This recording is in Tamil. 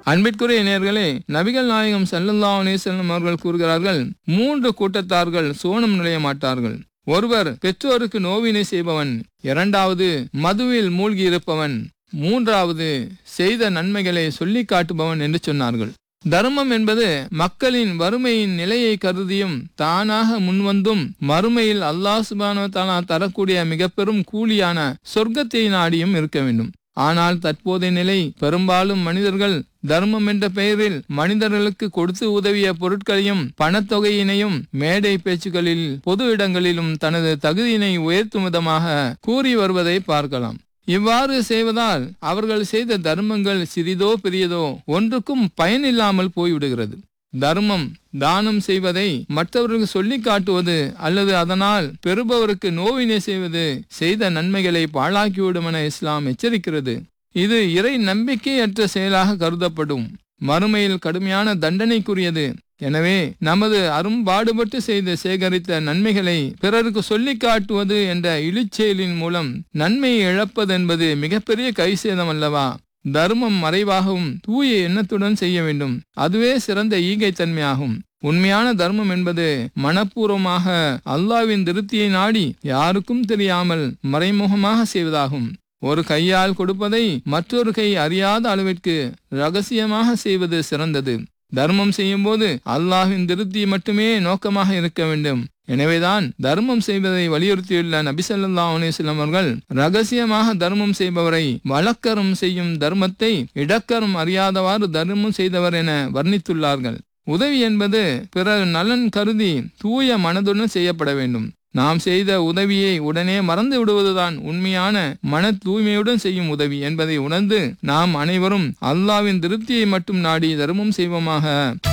அன்பிற்குரிய நேயர்களே நபிகள் நாயகம் ஸல்லல்லாஹு அலைஹி வஸல்லம் அவர்கள் கூறுகிறார்கள் மூன்று கூட்டத்தார்கள் சோனம் நுழைய மாட்டார்கள் ஒருவர் பெற்றோருக்கு நோவினை செய்பவன் இரண்டாவது மதுவில் மூழ்கி இருப்பவன் மூன்றாவது செய்த நன்மைகளை சொல்லி காட்டுபவன் என்று சொன்னார்கள் தர்மம் என்பது மக்களின் வறுமையின் நிலையை கருதியும் தானாக முன்வந்தும் மறுமையில் அல்லாஹ் சுபானோ தாலா தரக்கூடிய மிக பெரும் கூலியான சொர்க்கத்தை நாடியும் இருக்க வேண்டும் ஆனால் தற்போதைய நிலை பெரும்பாலும் மனிதர்கள் தர்மம் என்ற பெயரில் மனிதர்களுக்கு கொடுத்து உதவிய பொருட்களையும் பணத்தொகையினையும் மேடை பேச்சுகளில் பொது இடங்களிலும் தனது தகுதியினை உயர்த்தும் விதமாக கூறி வருவதை பார்க்கலாம் இவ்வாறு செய்வதால் அவர்கள் செய்த தர்மங்கள் சிறிதோ பெரியதோ ஒன்றுக்கும் பயனில்லாமல் போய்விடுகிறது தர்மம் தானம் செய்வதை மற்றவர்களுக்கு சொல்லி காட்டுவது அல்லது அதனால் பெறுபவருக்கு நோவினை செய்வது செய்த நன்மைகளை பாழாக்கிவிடும் என இஸ்லாம் எச்சரிக்கிறது இது இறை நம்பிக்கையற்ற செயலாக கருதப்படும் மறுமையில் கடுமையான தண்டனைக்குரியது எனவே நமது அரும்பாடுபட்டு செய்து சேகரித்த நன்மைகளை பிறருக்கு சொல்லி காட்டுவது என்ற இழிச்செயலின் மூலம் நன்மையை இழப்பது என்பது மிகப்பெரிய கைசேதம் அல்லவா தர்மம் மறைவாகவும் தூய எண்ணத்துடன் செய்ய வேண்டும் அதுவே சிறந்த ஈகைத்தன்மையாகும் உண்மையான தர்மம் என்பது மனப்பூர்வமாக அல்லாவின் திருப்தியை நாடி யாருக்கும் தெரியாமல் மறைமுகமாக செய்வதாகும் ஒரு கையால் கொடுப்பதை மற்றொரு கை அறியாத அளவிற்கு ரகசியமாக செய்வது சிறந்தது தர்மம் செய்யும்போது அல்லாஹின் திருப்தி மட்டுமே நோக்கமாக இருக்க வேண்டும் எனவேதான் தர்மம் செய்வதை வலியுறுத்தியுள்ள நபிசல்லா அலிஸ்லாம் அவர்கள் ரகசியமாக தர்மம் செய்பவரை வழக்கரும் செய்யும் தர்மத்தை இடக்கரும் அறியாதவாறு தர்மம் செய்தவர் என வர்ணித்துள்ளார்கள் உதவி என்பது பிறர் நலன் கருதி தூய மனதுடன் செய்யப்பட வேண்டும் நாம் செய்த உதவியை உடனே மறந்து விடுவதுதான் உண்மையான மன தூய்மையுடன் செய்யும் உதவி என்பதை உணர்ந்து நாம் அனைவரும் அல்லாவின் திருப்தியை மட்டும் நாடி தர்மம் செய்வோமாக